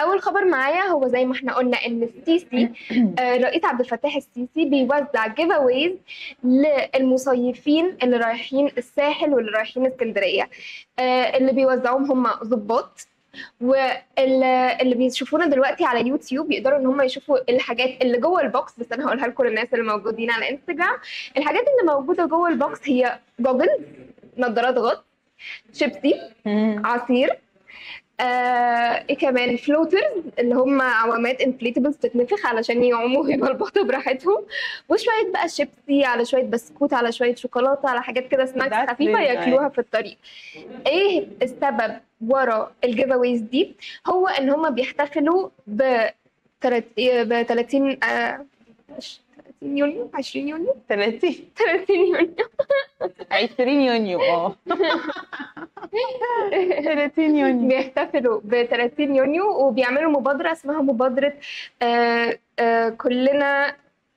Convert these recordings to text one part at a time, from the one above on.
اول خبر معايا هو زي ما احنا قلنا ان السيسي آه، الرئيس عبد الفتاح السيسي بيوزع جيف اويز للمصيفين اللي رايحين الساحل واللي رايحين اسكندريه آه، اللي بيوزعوهم هم ضباط واللي بيشوفونا دلوقتي على يوتيوب يقدروا ان هم يشوفوا الحاجات اللي جوه البوكس بس انا هقولها لكم للناس اللي موجودين على انستجرام الحاجات اللي موجوده جوه البوكس هي جوجل نظارات غط شيبسي مم. عصير آه، ايه كمان فلوترز اللي هم عوامات انفليتبلز تتنفخ علشان يعوموا ويبلبطوا براحتهم وشويه بقى شيبسي على شويه بسكوت على شويه شوكولاته على حاجات كده سناكس That's خفيفه really ياكلوها في الطريق ايه السبب ورا الجيف اويز دي هو ان هم بيحتفلوا ب 30 آه، مش 30 يونيو 20 يونيو 30 30 يونيو 20 يونيو اه 30 يونيو بيحتفلوا ب 30 يونيو وبيعملوا مبادرة اسمها مبادرة آه آه كلنا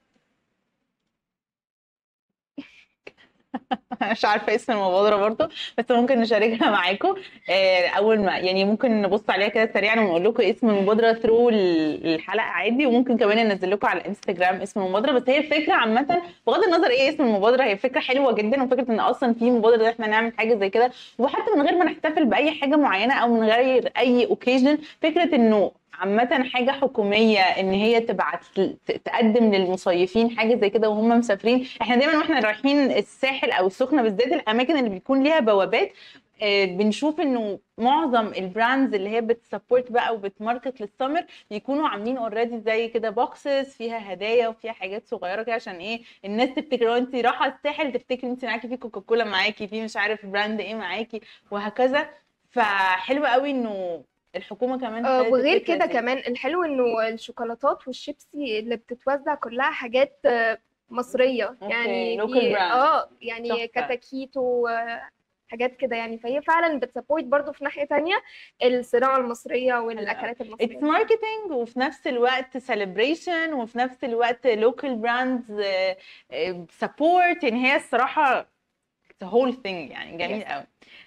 مش عارفه اسم المبادره برضو بس ممكن نشاركها معاكم آه، اول ما يعني ممكن نبص عليها كده سريعا ونقول لكم اسم المبادره ثرو الحلقه عادي وممكن كمان ننزل لكم على الانستجرام اسم المبادره بس هي الفكره عامه بغض النظر ايه اسم المبادره هي فكره حلوه جدا وفكره ان اصلا في مبادره ان احنا نعمل حاجه زي كده وحتى من غير ما نحتفل باي حاجه معينه او من غير اي اوكيجن فكره انه عامة حاجة حكومية ان هي تبعت ت- تقدم للمصيفين حاجة زي كده وهم مسافرين احنا دايما واحنا رايحين الساحل او السخنة بالذات الاماكن اللي بيكون ليها بوابات آه، بنشوف انه معظم البراندز اللي هي بتسبورت بقى وبتماركت للسمر بيكونوا عاملين اوريدي زي كده بوكسز فيها هدايا وفيها حاجات صغيره كده عشان ايه الناس تفتكر لو انت رايحه الساحل تفتكري انت معاكي في كوكاكولا معاكي في مش عارف براند ايه معاكي وهكذا فحلو قوي انه الحكومه كمان آه خدت وغير الفكرة كده دي. كمان الحلو انه الشوكولاتات والشيبسي اللي بتتوزع كلها حاجات آه، مصرية أوكي، يعني local في brand. اه يعني تحفة. كتاكيتو آه، حاجات كده يعني فهي فعلا بتسبورت برضو في ناحية تانية الصناعة المصرية والاكلات اتس المصرية ماركتنج وفي نفس الوقت سيلبريشن وفي نفس الوقت لوكال براندز سبورت يعني هي الصراحه ذا هول ثينج يعني جميل Yes. قوي